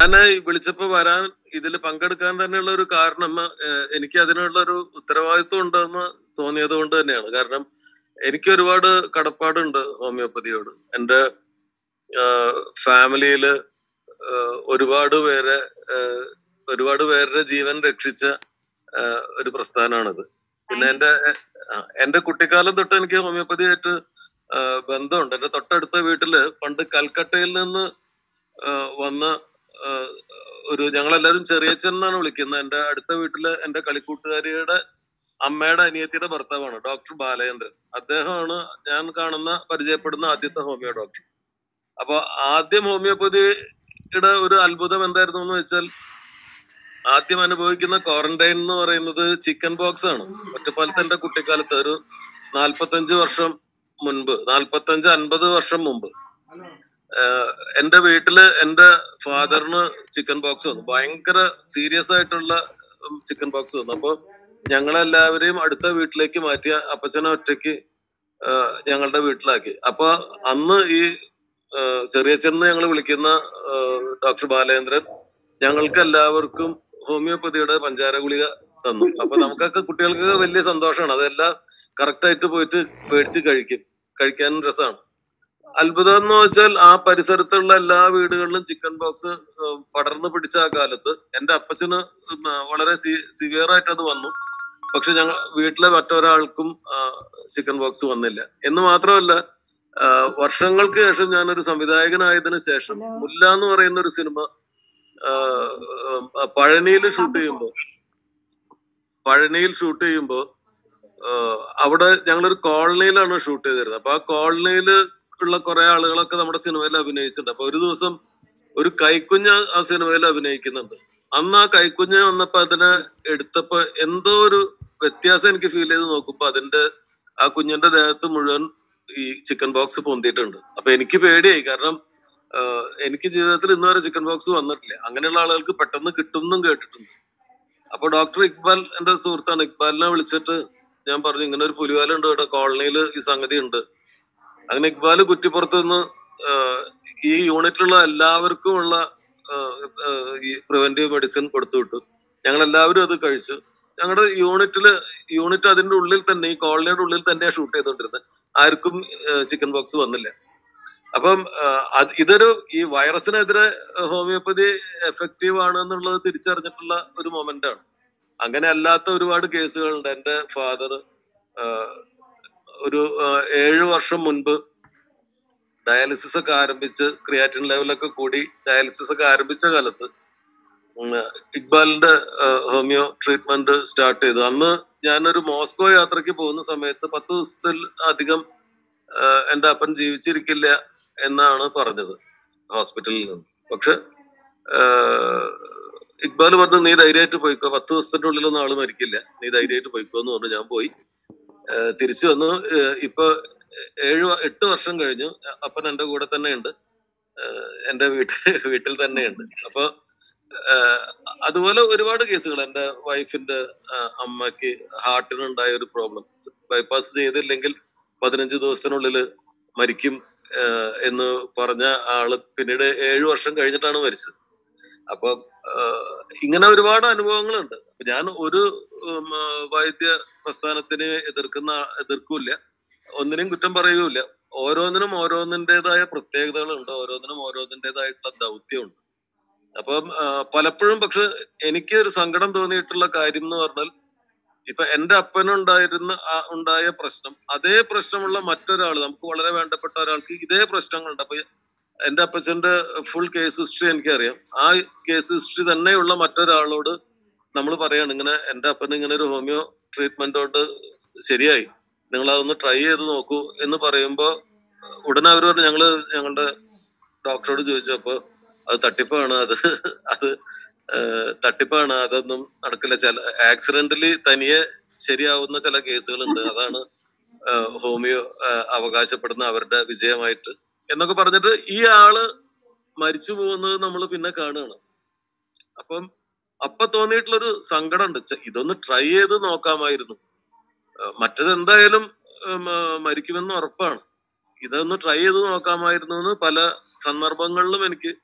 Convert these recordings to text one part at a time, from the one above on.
ഞാൻ വിളിച്ചപ്പോ വരാൻ ഇതിൽ പങ്കെടുക്കാൻ തന്നെയുള്ള ഒരു കാരണം ഏഹ്, എനിക്ക് അതിനുള്ള ഒരു ഉത്തരവാദിത്വം ഉണ്ടെന്ന് തോന്നിയത് കൊണ്ട് തന്നെയാണ് കാരണം എനിക്ക് ഒരുപാട് കടപ്പാടുണ്ട് ഹോമിയോപ്പതിയോട് എൻ്റെ ഫാമിലിയില് ഒരുപാട് പേരെ ഏഹ്, ഒരുപാട് പേരുടെ ജീവൻ രക്ഷിച്ച ഏഹ്, ഒരു പ്രസ്ഥാനമാണിത് പിന്നെ എന്റെ ആ, എന്റെ കുട്ടിക്കാലം തൊട്ട് എനിക്ക് ഹോമിയോപ്പതിയായിട്ട് ആ, ബന്ധമുണ്ട് എന്റെ തൊട്ടടുത്ത വീട്ടില് പണ്ട് കൽക്കട്ടയിൽ നിന്ന് ആ, വന്ന ആ, ഒരു ഞങ്ങളെല്ലാരും ചെറിയച്ഛൻ എന്നാണ് വിളിക്കുന്നത് എന്റെ അടുത്ത വീട്ടില് എന്റെ കളിക്കൂട്ടുകാരിയുടെ അമ്മയുടെ അനിയത്തിയുടെ ഭർത്താവാണ് ഡോക്ടർ ബാലചന്ദ്രൻ അദ്ദേഹമാണ് ഞാൻ കാണുന്ന പരിചയപ്പെടുന്ന ആദ്യത്തെ ഹോമിയോ ഡോക്ടർ അപ്പൊ ആദ്യം ഹോമിയോപ്പതിയുടെ ഒരു അത്ഭുതം എന്തായിരുന്നു എന്ന് വെച്ചാൽ ആദ്യം അനുഭവിക്കുന്ന ക്വാറന്റൈൻ എന്ന് പറയുന്നത് ചിക്കൻ ബോക്സ് ആണ് ഒറ്റപ്പാലത്ത് എന്റെ കുട്ടിക്കാലത്ത് ഒരു നാൽപ്പത്തഞ്ച് വർഷം മുൻപ് നാൽപ്പത്തഞ്ച് അൻപത് വർഷം മുമ്പ് ആഹ് എന്റെ വീട്ടില് എന്റെ ഫാദറിന് ചിക്കൻ ബോക്സ് വന്നു ഭയങ്കര സീരിയസ് ആയിട്ടുള്ള ചിക്കൻ ബോക്സ് വന്നു അപ്പൊ ഞങ്ങളെല്ലാവരെയും അടുത്ത വീട്ടിലേക്ക് മാറ്റിയ അപ്പച്ചനെ ഒറ്റയ്ക്ക് ആഹ് ഞങ്ങളുടെ വീട്ടിലാക്കി അപ്പൊ അന്ന് ഈ ആഹ് ചെറിയച്ഛന്ന് ഞങ്ങൾ വിളിക്കുന്ന ആഹ് ഡോക്ടർ ബാലേന്ദ്രൻ ഞങ്ങൾക്ക് എല്ലാവർക്കും ഹോമിയോപ്പതിയുടെ പഞ്ചാര ഗുളിക തന്നു അപ്പൊ നമുക്കൊക്കെ കുട്ടികൾക്ക് വലിയ സന്തോഷമാണ് അതെല്ലാം കറക്റ്റ് ആയിട്ട് പോയിട്ട് മേടിച്ച് കഴിക്കും കഴിക്കാനും രസമാണ് അത്ഭുതം എന്ന് വെച്ചാൽ ആ പരിസരത്തുള്ള എല്ലാ വീടുകളിലും ചിക്കൻ ബോക്സ് പടർന്നു പിടിച്ച ആ കാലത്ത് എന്റെ അപ്പച്ചന് ഉം, ആ, വളരെ സിവിയർ ആയിട്ട് അത് വന്നു പക്ഷെ ഞങ്ങൾ വീട്ടിലെ മറ്റൊരാൾക്കും ചിക്കൻ ബോക്സ് വന്നില്ല എന്ന് മാത്രമല്ല ആ, വർഷങ്ങൾക്ക് ശേഷം ഞാനൊരു സംവിധായകനായതിനു ശേഷം മുല്ല എന്ന് പറയുന്ന ഒരു സിനിമ പഴനിയിൽ ഷൂട്ട് ചെയ്യുമ്പോ പഴനിയിൽ ഷൂട്ട് ചെയ്യുമ്പോ ആഹ് അവിടെ ഞങ്ങളൊരു കോളനിയിലാണ് ഷൂട്ട് ചെയ്തിരുന്നത് അപ്പൊ ആ കോളനിയിൽ ഉള്ള കുറെ ആളുകളൊക്കെ നമ്മുടെ സിനിമയിൽ അഭിനയിച്ചിട്ടുണ്ട് അപ്പൊ ഒരു ദിവസം ഒരു കൈക്കുഞ്ഞ് ആ സിനിമയിൽ അഭിനയിക്കുന്നുണ്ട് അന്ന് ആ കൈക്കുഞ്ഞ് വന്നപ്പോ അതിനെ എടുത്തപ്പോ എന്തോ ഒരു വ്യത്യാസം എനിക്ക് ഫീൽ ചെയ്ത് നോക്കുമ്പോ അതിന്റെ ആ കുഞ്ഞിന്റെ ദേഹത്ത് മുഴുവൻ ഈ ചിക്കൻ ബോക്സ് പൊന്തിയിട്ടുണ്ട് അപ്പൊ എനിക്ക് പേടിയായി കാരണം ആഹ് എനിക്ക് ജീവിതത്തിൽ ഇന്ന് വരെ ചിക്കൻ ബോക്സ് വന്നിട്ടില്ല അങ്ങനെയുള്ള ആളുകൾക്ക് പെട്ടെന്ന് കിട്ടും എന്നും കേട്ടിട്ടുണ്ട് അപ്പൊ ഡോക്ടർ ഇക്ബാൽ എന്റെ സുഹൃത്താണ് ഇക്ബാലിനെ വിളിച്ചിട്ട് ഞാൻ പറഞ്ഞു ഇങ്ങനെ ഒരു പുലിവാല ഉണ്ട് ഇവിടെ കോളനിയിൽ ഈ സംഗതി ഉണ്ട് അങ്ങനെ ഇക്ബാല് കുറ്റിപ്പുറത്ത് നിന്ന് ആഹ് ഈ യൂണിറ്റിലുള്ള എല്ലാവർക്കും ഉള്ള ആഹ് ആഹ് ഈ പ്രിവെന്റീവ് മെഡിസിൻ കൊടുത്തു വിട്ടു ഞങ്ങൾ എല്ലാവരും അത് കഴിച്ചു ഞങ്ങളുടെ യൂണിറ്റില് യൂണിറ്റ് അതിന്റെ ഉള്ളിൽ തന്നെ ഈ കോളനിയുടെ ഉള്ളിൽ തന്നെയാണ് ഷൂട്ട് ചെയ്തുകൊണ്ടിരുന്നത് ആർക്കും ചിക്കൻ ബോക്സ് വന്നില്ല അപ്പം ആഹ് അത് ഇതൊരു ഈ വൈറസിനെതിരെ ഹോമിയോപ്പതി എഫക്റ്റീവ് ആണ് എന്നുള്ളത് തിരിച്ചറിഞ്ഞിട്ടുള്ള ഒരു മൊമെന്റ് ആണ് അങ്ങനെ അല്ലാത്ത ഒരുപാട് കേസുകളുണ്ട് എന്റെ ഫാദർ ഒരു ആഹ് ഏഴ് വർഷം മുൻപ് ഡയാലിസിസ് ഒക്കെ ആരംഭിച്ച് ക്രിയാറ്റിൻ ലെവലൊക്കെ കൂടി ഡയാലിസിസ് ഒക്കെ ആരംഭിച്ച കാലത്ത് ഉം, ഇക്ബാലിന്റെ ആഹ് ഹോമിയോ ട്രീറ്റ്മെന്റ് സ്റ്റാർട്ട് ചെയ്തു അന്ന് ഞാനൊരു മോസ്കോ യാത്രയ്ക്ക് പോകുന്ന സമയത്ത് പത്ത് ദിവസത്തിൽ അധികം ആഹ് എന്റെ അപ്പൻ ജീവിച്ചിരിക്കില്ല എന്നാണ് പറഞ്ഞത് ഹോസ്പിറ്റലിൽ നിന്ന് പക്ഷെ ആഹ് ഇക്ബാൽ പറഞ്ഞു നീ ധൈര്യമായിട്ട് പോയിക്കോ പത്ത് ദിവസത്തിന്റെ ഉള്ളിലൊന്നും ആള് മരിക്കില്ല നീ ധൈര്യമായിട്ട് പോയിക്കോ എന്ന് പറഞ്ഞു ഞാൻ പോയി ആഹ് തിരിച്ചു വന്നു ആഹ് ഇപ്പൊ ഏഴ് വ- എട്ട് വർഷം കഴിഞ്ഞു അപ്പൻ എന്റെ കൂടെ തന്നെ ഉണ്ട് എന്റെ വീട്ടിൽ വീട്ടിൽ തന്നെയുണ്ട് അപ്പൊ ആഹ് അതുപോലെ ഒരുപാട് കേസുകൾ എന്റെ വൈഫിന്റെ അമ്മയ്ക്ക് ഹാർട്ടിനുണ്ടായ ഒരു പ്രോബ്ലം ബൈപ്പാസ് ചെയ്തില്ലെങ്കിൽ പതിനഞ്ച് ദിവസത്തിനുള്ളിൽ മരിക്കും ആഹ് എന്ന് പറഞ്ഞ ആള് പിന്നീട് ഏഴു വർഷം കഴിഞ്ഞിട്ടാണ് മരിച്ചത് അപ്പൊ ആഹ് ഇങ്ങനെ ഒരുപാട് അനുഭവങ്ങളുണ്ട് അപ്പൊ ഞാൻ ഒരു ഉം, ആഹ് വൈദ്യ പ്രസ്ഥാനത്തിനെ എതിർക്കുന്ന എതിർക്കൂല ഒന്നിനെയും കുറ്റം പറയുകയില്ല ഓരോന്നിനും ഓരോന്നിൻ്റെതായ പ്രത്യേകതകളുണ്ട് ഓരോന്നിനും ഓരോന്നിൻ്റെതായിട്ടുള്ള ദൗത്യമുണ്ട് അപ്പം ആഹ് പലപ്പോഴും പക്ഷെ എനിക്ക് ഒരു സങ്കടം തോന്നിയിട്ടുള്ള കാര്യം എന്ന് പറഞ്ഞാൽ ഇപ്പൊ എന്റെ അപ്പനുണ്ടായിരുന്ന ആ- ഉണ്ടായ പ്രശ്നം അതേ പ്രശ്നമുള്ള മറ്റൊരാൾ നമുക്ക് വളരെ വേണ്ടപ്പെട്ട ഒരാൾക്ക് ഇതേ പ്രശ്നങ്ങളുണ്ട് അപ്പൊ എന്റെ അപ്പച്ചന്റെ ഫുൾ കേസ് ഹിസ്റ്ററി എനിക്കറിയാം ആ കേസ് ഹിസ്റ്ററി തന്നെയുള്ള മറ്റൊരാളോട് നമ്മൾ പറയാണ് ഇങ്ങനെ എന്റെ അപ്പന് ഇങ്ങനെ ഒരു ഹോമിയോ ട്രീറ്റ്മെന്റ് കൊണ്ട് ശരിയായി നിങ്ങൾ അതൊന്ന് ട്രൈ ചെയ്ത് നോക്കൂ എന്ന് പറയുമ്പോ ഉടനെ അവർ പറഞ്ഞു ഞങ്ങള് ഞങ്ങളുടെ ഡോക്ടറോട് ചോദിച്ചപ്പോ അത് തട്ടിപ്പാണ് അത് അത് ഏഹ് തട്ടിപ്പാണ് അതൊന്നും നടക്കില്ല ചില ആക്സിഡന്റലി തനിയെ ശരിയാവുന്ന ചില കേസുകളുണ്ട് അതാണ് ഏഹ് ഹോമിയോ ഏഹ് അവകാശപ്പെടുന്ന അവരുടെ വിജയമായിട്ട് എന്നൊക്കെ പറഞ്ഞിട്ട് ഈ ആള് മരിച്ചു പോകുന്നത് നമ്മൾ പിന്നെ കാണുകയാണ് അപ്പം അപ്പൊ തോന്നിയിട്ടുള്ളൊരു സങ്കടം ഉണ്ട് ഛെ, ഇതൊന്ന് ട്രൈ ചെയ്ത് നോക്കാമായിരുന്നു ഏഹ് മറ്റത് എന്തായാലും ഉം, ആ, മരിക്കുമെന്ന് ഉറപ്പാണ് ഇതൊന്ന് ട്രൈ ചെയ്ത് നോക്കാമായിരുന്നു എന്ന് പല സന്ദർഭങ്ങളിലും എനിക്ക്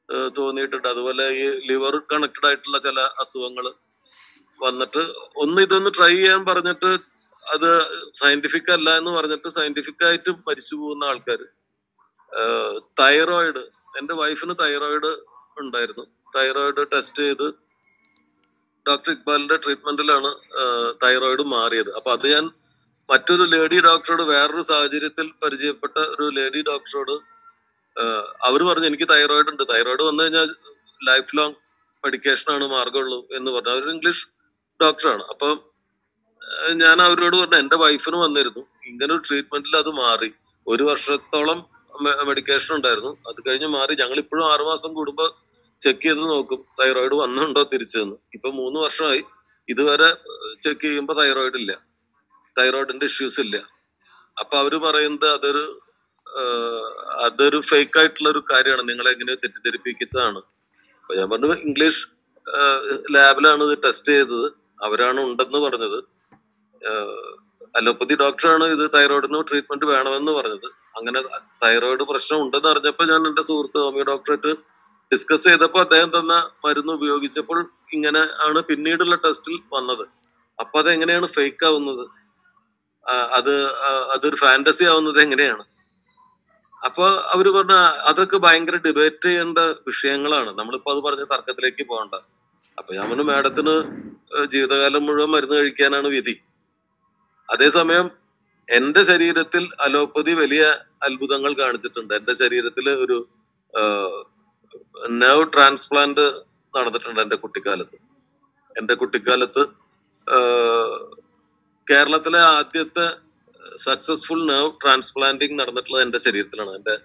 ഏഹ് തോന്നിയിട്ടുണ്ട് അതുപോലെ ഈ ലിവർ കണക്റ്റഡ് ആയിട്ടുള്ള ചില അസുഖങ്ങൾ വന്നിട്ട് ഒന്ന് ഇതൊന്ന് ട്രൈ ചെയ്യാൻ പറഞ്ഞിട്ട് അത് സയന്റിഫിക് അല്ല എന്ന് പറഞ്ഞിട്ട് സയന്റിഫിക് ആയിട്ട് മരിച്ചു പോകുന്ന ആൾക്കാർ തൈറോയിഡ് എന്റെ വൈഫിന് തൈറോയിഡ് ഉണ്ടായിരുന്നു തൈറോയിഡ് ടെസ്റ്റ് ചെയ്ത് ഡോക്ടർ ഇക്ബാലിന്റെ ട്രീറ്റ്മെന്റിലാണ് തൈറോയിഡ് മാറിയത് അപ്പൊ അത് ഞാൻ മറ്റൊരു ലേഡി ഡോക്ടറോട് വേറൊരു സാഹചര്യത്തിൽ പരിചയപ്പെട്ട ഒരു ലേഡി ഡോക്ടറോട് അവർ പറഞ്ഞു എനിക്ക് തൈറോയിഡ് ഉണ്ട് തൈറോയിഡ് വന്നു കഴിഞ്ഞാൽ ലൈഫ് ലോങ് മെഡിക്കേഷൻ ആണ് മാർഗമുള്ളൂ എന്ന് പറഞ്ഞു അവർ ഇംഗ്ലീഷ് ഡോക്ടറാണ് അപ്പൊ ഏഹ് ഞാൻ അവരോട് പറഞ്ഞു എന്റെ വൈഫിന് വന്നിരുന്നു ഇങ്ങനെ ഒരു ട്രീറ്റ്മെന്റിൽ അത് മാറി ഒരു വർഷത്തോളം മെഡിക്കേഷൻ ഉണ്ടായിരുന്നു അത് കഴിഞ്ഞ് മാറി ഞങ്ങൾ ഇപ്പോഴും ആറുമാസം കൂടുമ്പോ ചെക്ക് ചെയ്ത് നോക്കും തൈറോയിഡ് വന്നുണ്ടോ തിരിച്ചെന്ന് ഇപ്പൊ മൂന്ന് വർഷമായി ഇതുവരെ ചെക്ക് ചെയ്യുമ്പോൾ തൈറോയിഡ് ഇല്ല തൈറോയിഡിന്റെ ഇഷ്യൂസ് ഇല്ല അപ്പൊ അവര് പറയുന്നത് അതൊരു ആഹ് അതൊരു ഫേക്ക് ആയിട്ടുള്ള ഒരു കാര്യമാണ് നിങ്ങളെ എങ്ങനെയോ തെറ്റിദ്ധരിപ്പിക്കുന്നതാണ് അപ്പൊ ഞാൻ പറഞ്ഞു ഇംഗ്ലീഷ് ലാബിലാണ് ഇത് ടെസ്റ്റ് ചെയ്തത് അവരാണ് ഉണ്ടെന്ന് പറഞ്ഞത് അലോപ്പതി ഡോക്ടറാണ് ഇത് തൈറോയിഡിന് ട്രീറ്റ്മെന്റ് വേണമെന്ന് പറഞ്ഞത് അങ്ങനെ തൈറോയിഡ് പ്രശ്നം ഉണ്ടെന്ന് അറിഞ്ഞപ്പോൾ ഞാൻ എന്റെ സുഹൃത്ത് ഹോമിയോ ഡോക്ടറായിട്ട് ഡിസ്കസ് ചെയ്തപ്പോൾ അദ്ദേഹം തന്ന മരുന്ന് ഉപയോഗിച്ചപ്പോൾ ഇങ്ങനെ ആണ് പിന്നീടുള്ള ടെസ്റ്റിൽ വന്നത് അപ്പൊ അത് എങ്ങനെയാണ് ഫേക്ക് ആവുന്നത് ആ, അത് ആ, അതൊരു ഫാന്റസി ആവുന്നത് എങ്ങനെയാണ് അപ്പൊ അവര് പറഞ്ഞ അതൊക്കെ ഭയങ്കര ഡിബേറ്റ് ചെയ്യേണ്ട വിഷയങ്ങളാണ് നമ്മളിപ്പോ അത് പറഞ്ഞ തർക്കത്തിലേക്ക് പോകണ്ട അപ്പൊ ഞാൻ പറഞ്ഞു മാഡത്തിന് ഏഹ് ജീവിതകാലം മുഴുവൻ മരുന്ന് കഴിക്കാനാണ് വിധി അതേസമയം എന്റെ ശരീരത്തിൽ അലോപ്പതി വലിയ അത്ഭുതങ്ങൾ കാണിച്ചിട്ടുണ്ട് എന്റെ ശരീരത്തിൽ ഒരു നെർവ് ട്രാൻസ്പ്ലാന്റ് നടന്നിട്ടുണ്ട് എന്റെ കുട്ടിക്കാലത്ത് എന്റെ കുട്ടിക്കാലത്ത് ആഹ് കേരളത്തിലെ ആദ്യത്തെ സക്സസ്ഫുൾ നെർവ് ട്രാൻസ്പ്ലാന്റിങ് നടന്നിട്ടുള്ളത് എന്റെ ശരീരത്തിലാണ് എന്റെ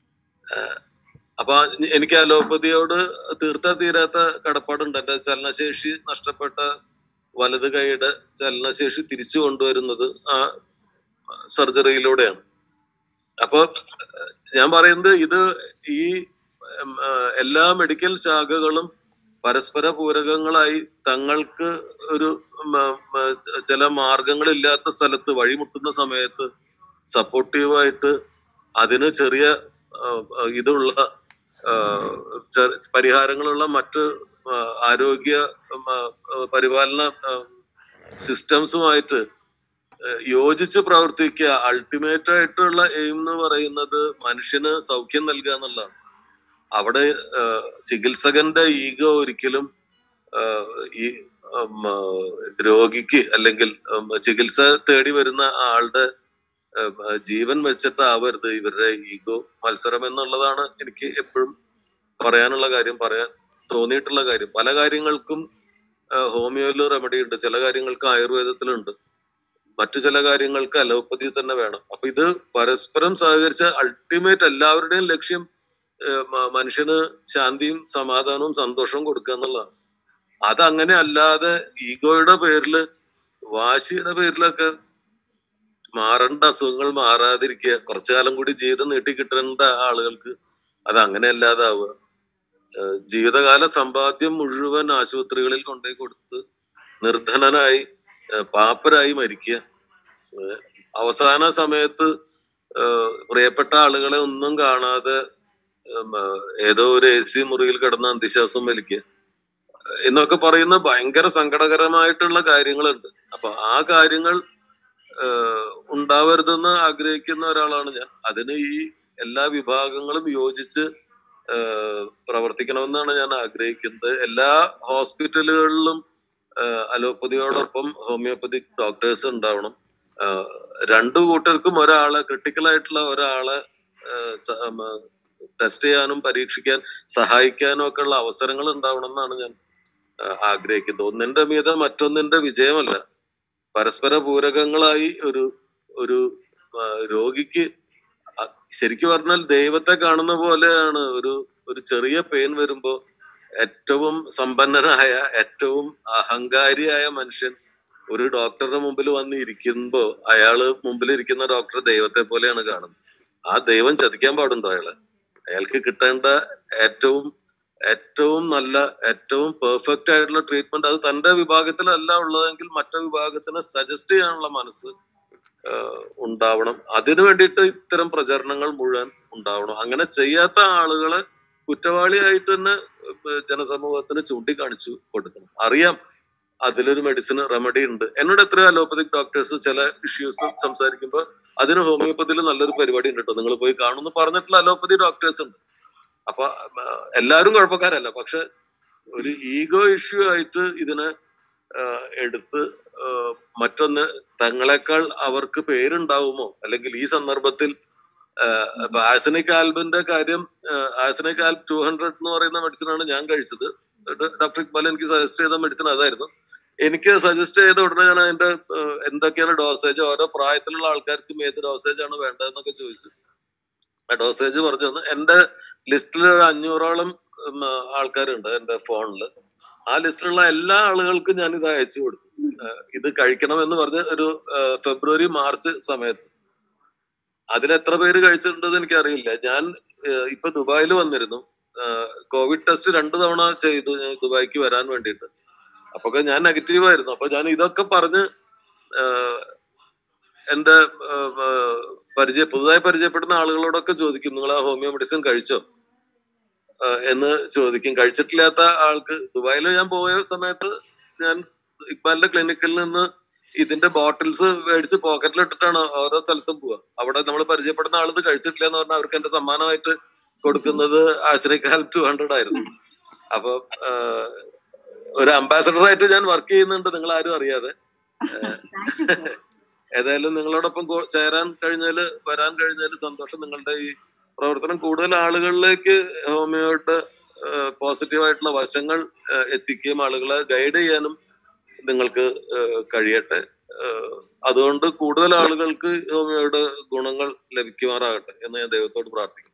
ആഹ് അപ്പൊ എനിക്ക് അലോപ്പതിയോട് തീർത്താ തീരാത്ത കടപ്പാടുണ്ട് എന്റെ ചലനശേഷി നഷ്ടപ്പെട്ട വലത് കൈയുടെ ചലനശേഷി തിരിച്ചു കൊണ്ടുവരുന്നത് ആ സർജറിയിലൂടെയാണ് അപ്പൊ ഏഹ് ഞാൻ പറയുന്നത് ഇത് ഈ ഉം, ആഹ് എല്ലാ മെഡിക്കൽ ശാഖകളും പരസ്പര പൂരകങ്ങളായി തങ്ങൾക്ക് ഒരു ഉം, ഉം, ചില മാർഗങ്ങളില്ലാത്ത സ്ഥലത്ത് വഴിമുട്ടുന്ന സമയത്ത് സപ്പോർട്ടീവായിട്ട് അതിന് ചെറിയ ആഹ്, ആഹ് ഇതുള്ള ആഹ്, ചെ- പരിഹാരങ്ങളുള്ള മറ്റ് ആഹ്, ആരോഗ്യ ഉം, ആഹ്, പരിപാലന സിസ്റ്റംസുമായിട്ട് യോജിച്ച് പ്രവർത്തിക്കുക അൾട്ടിമേറ്റ് ആയിട്ടുള്ള എയിം എന്ന് പറയുന്നത് മനുഷ്യന് സൗഖ്യം നൽകുക എന്നുള്ളതാണ് അവിടെ ആഹ്, ചികിത്സകന്റെ ഈഗോ ഒരിക്കലും ആഹ്, ഈ ഉം, ആഹ്, രോഗിക്ക് അല്ലെങ്കിൽ ഉം, ചികിത്സ തേടി വരുന്ന ആളുടെ ഉം, ആഹ്, ജീവൻ വെച്ചിട്ടാവരുത് ഇവരുടെ ഈഗോ മത്സരം എന്നുള്ളതാണ് എനിക്ക് എപ്പോഴും പറയാനുള്ള കാര്യം പറയാൻ തോന്നിയിട്ടുള്ള കാര്യം പല കാര്യങ്ങൾക്കും ആഹ്, ഹോമിയോയിൽ റെമഡി ഉണ്ട് ചില കാര്യങ്ങൾക്ക് ആയുർവേദത്തിലുണ്ട് മറ്റു ചില കാര്യങ്ങൾക്ക് അലോപ്പതി തന്നെ വേണം അപ്പൊ ഇത് പരസ്പരം സഹകരിച്ച അൾട്ടിമേറ്റ് എല്ലാവരുടെയും ലക്ഷ്യം ഏഹ് മ- മനുഷ്യന് ശാന്തിയും സമാധാനവും സന്തോഷവും കൊടുക്കുക എന്നുള്ളതാണ് അതങ്ങനെ അല്ലാതെ ഈഗോയുടെ പേരില് വാശിയുടെ പേരിലൊക്കെ മാറേണ്ട അസുഖങ്ങൾ മാറാതിരിക്കുക കുറച്ചു കാലം കൂടി ജീവിതം നീട്ടിക്കിട്ടേണ്ട ആളുകൾക്ക് അത് അങ്ങനെ അല്ലാതാവുക ഏഹ് ജീവിതകാല സമ്പാദ്യം മുഴുവൻ ആശുപത്രികളിൽ കൊണ്ടുപോയി കൊടുത്ത് നിർധനനായി ഏഹ് പാപ്പരായി മരിക്കുക ഏഹ് അവസാന സമയത്ത് ഏഹ് പ്രിയപ്പെട്ട ആളുകളെ ഒന്നും കാണാതെ ഉം, ഏഹ് ഏതോ ഒരു എ സി മുറിയിൽ കിടന്ന് അന്ത്യശ്വാസം വലിക്കുക എന്നൊക്കെ പറയുന്ന ഭയങ്കര സങ്കടകരമായിട്ടുള്ള കാര്യങ്ങളുണ്ട് അപ്പൊ ആ കാര്യങ്ങൾ ഏഹ് ഉണ്ടാവരുതെന്ന് ആഗ്രഹിക്കുന്ന ഒരാളാണ് ഞാൻ അതിന് ഈ എല്ലാ വിഭാഗങ്ങളും യോജിച്ച് ഏഹ് പ്രവർത്തിക്കണമെന്നാണ് ഞാൻ ആഗ്രഹിക്കുന്നത് എല്ലാ ഹോസ്പിറ്റലുകളിലും ഏഹ് അലോപ്പതിയോടൊപ്പം ഹോമിയോപ്പതിക് ഡോക്ടേഴ്സ് ഉണ്ടാവണം ഏഹ് രണ്ടു കൂട്ടർക്കും ഒരാളെ ക്രിട്ടിക്കൽ ആയിട്ടുള്ള ഒരാളെ ടെസ്റ്റ് ചെയ്യാനും പരീക്ഷിക്കാൻ സഹായിക്കാനും ഒക്കെ ഉള്ള അവസരങ്ങൾ ഉണ്ടാവണം എന്നാണ് ഞാൻ ഏഹ് ആഗ്രഹിക്കുന്നത് ഒന്നിന്റെ മീതെ മറ്റൊന്നിന്റെ വിജയമല്ല പരസ്പര പൂരകങ്ങളായി ഒരു ഒരു ആ, രോഗിക്ക് അ- ശരിക്കും പറഞ്ഞാൽ ദൈവത്തെ കാണുന്ന പോലെയാണ് ഒരു ഒരു ചെറിയ പെയിൻ വരുമ്പോ ഏറ്റവും സമ്പന്നനായ ഏറ്റവും അഹങ്കാരിയായ മനുഷ്യൻ ഒരു ഡോക്ടറുടെ മുമ്പിൽ വന്ന് ഇരിക്കുമ്പോ അയാള് മുമ്പിൽ ഇരിക്കുന്ന ഡോക്ടർ ദൈവത്തെ പോലെയാണ് കാണുന്നത് ആ ദൈവം ചതിക്കാൻ പാടുണ്ടോ അയാളെ അയാൾക്ക് കിട്ടേണ്ട ഏറ്റവും ഏറ്റവും നല്ല ഏറ്റവും പെർഫെക്റ്റ് ആയിട്ടുള്ള ട്രീറ്റ്മെന്റ് അത് തന്റെ വിഭാഗത്തിലല്ല ഉള്ളതെങ്കിൽ മറ്റു വിഭാഗത്തിനെ സജസ്റ്റ് ചെയ്യാനുള്ള മനസ്സ് ആഹ് ഉണ്ടാവണം അതിനു വേണ്ടിയിട്ട് ഇത്തരം പ്രചരണങ്ങൾ മുഴുവൻ ഉണ്ടാവണം അങ്ങനെ ചെയ്യാത്ത ആളുകളെ കുറ്റവാളിയായിട്ട് തന്നെ ഏഹ് ജനസമൂഹത്തിന് ചൂണ്ടിക്കാണിച്ചു കൊടുക്കണം അറിയാം അതിലൊരു മെഡിസിൻ റെമഡി ഉണ്ട് എന്നോട് എത്രയോ അലോപ്പതിക് ഡോക്ടേഴ്സ് ചില ഇഷ്യൂസ് സംസാരിക്കുമ്പോൾ അതിന് ഹോമിയോപ്പതിയിൽ നല്ലൊരു പരിപാടി ഉണ്ട് കേട്ടോ നിങ്ങൾ പോയി കാണുമെന്ന് പറഞ്ഞിട്ടുള്ള അലോപ്പതി ഡോക്ടേഴ്സ് ഉണ്ട് അപ്പൊ ആ, എല്ലാവരും കുഴപ്പക്കാരല്ല പക്ഷെ ഒരു ഈഗോ ഇഷ്യൂ ആയിട്ട് ഇതിനെ ആ, എടുത്ത് ആ, മറ്റൊന്ന് തങ്ങളെക്കാൾ അവർക്ക് പേരുണ്ടാവുമോ അല്ലെങ്കിൽ ഈ സന്ദർഭത്തിൽ ഇപ്പൊ ആസനിക് ആൽബിന്റെ കാര്യം ആസനിക് ആൽബ് ടു ഹൺഡ്രഡ് എന്ന് പറയുന്ന മെഡിസിൻ ആണ് ഞാൻ കഴിച്ചത് ഡോക്ടർ ഇക്ബാൽ എനിക്ക് സജസ്റ്റ് ചെയ്ത മെഡിസിൻ അതായിരുന്നു എനിക്ക് സജസ്റ്റ് ചെയ്ത ഉടനെ ഞാൻ അതിന്റെ ആ, എന്തൊക്കെയാണ് ഡോസേജ് ഓരോ പ്രായത്തിലുള്ള ആൾക്കാർക്കും ഏത് ഡോസേജ് ആണ് വേണ്ടതെന്നൊക്കെ ചോദിച്ചു ആ ഡോസേജ് പറഞ്ഞു തന്നു എന്റെ ലിസ്റ്റിൽ ഒരു അഞ്ഞൂറോളം ഉം, ആൾക്കാരുണ്ട് എന്റെ ഫോണിൽ ആ ലിസ്റ്റിലുള്ള എല്ലാ ആളുകൾക്കും ഞാൻ ഇത് അയച്ചു കൊടുത്തു ആ, ഇത് കഴിക്കണം എന്ന് പറഞ്ഞ് ഒരു ആ, ഫെബ്രുവരി മാർച്ച് സമയത്ത് അതിൽ എത്ര പേര് കഴിച്ചിട്ടുണ്ടെന്ന് എനിക്കറിയില്ല ഞാൻ ആ, ഇപ്പൊ ദുബായിൽ വന്നിരുന്നു ആ, കോവിഡ് ടെസ്റ്റ് രണ്ടു തവണ ചെയ്തു ഞാൻ ദുബായിക്ക് വരാൻ വേണ്ടിയിട്ട് അപ്പൊ ഞാൻ നെഗറ്റീവ് ആയിരുന്നു അപ്പൊ ഞാൻ ഇതൊക്കെ പറഞ്ഞ് ആ, എന്റെ ആ, ആ, പരിചയ പുതുതായി പരിചയപ്പെടുന്ന ആളുകളോടൊക്കെ ചോദിക്കും നിങ്ങൾ ആ ഹോമിയോ മെഡിസിൻ കഴിച്ചോ ആ, എന്ന് ചോദിക്കും കഴിച്ചിട്ടില്ലാത്ത ആൾക്ക് ദുബായിൽ ഞാൻ പോയ സമയത്ത് ഞാൻ ഇക്ബാലിന്റെ ക്ലിനിക്കിൽ നിന്ന് ഇതിന്റെ ബോട്ടിൽസ് മേടിച്ച് പോക്കറ്റിൽ ഇട്ടിട്ടാണ് ഓരോ സ്ഥലത്തും പോവുക അവിടെ നമ്മൾ പരിചയപ്പെടുന്ന ആളിത് കഴിച്ചിട്ടില്ല എന്ന് പറഞ്ഞാൽ അവർക്ക് എന്റെ സമ്മാനമായിട്ട് കൊടുക്കുന്നത് ആശ്രയിക്കാൽ ടു ഹൺഡ്രഡ് ആയിരുന്നു അപ്പൊ ആ, ഒരു അംബാസഡർ ആയിട്ട് ഞാൻ വർക്ക് ചെയ്യുന്നുണ്ട് നിങ്ങൾ ആരും അറിയാതെ ഏതായാലും നിങ്ങളോടൊപ്പം കോ- ചേരാൻ കഴിഞ്ഞാല് വരാൻ കഴിഞ്ഞാല് സന്തോഷം നിങ്ങളുടെ ഈ പ്രവർത്തനം കൂടുതൽ ആളുകളിലേക്ക് ഹോമിയോയുടെ പോസിറ്റീവ് ആയിട്ടുള്ള വശങ്ങൾ ആ, എത്തിക്കുകയും ആളുകളെ ഗൈഡ് ചെയ്യാനും നിങ്ങൾക്ക് ആ, കഴിയട്ടെ ആ, അതുകൊണ്ട് കൂടുതൽ ആളുകൾക്ക് ഹോമിയോയുടെ ഗുണങ്ങൾ ലഭിക്കുമാറാകട്ടെ എന്ന് ഞാൻ ദൈവത്തോട് പ്രാർത്ഥിക്കുന്നു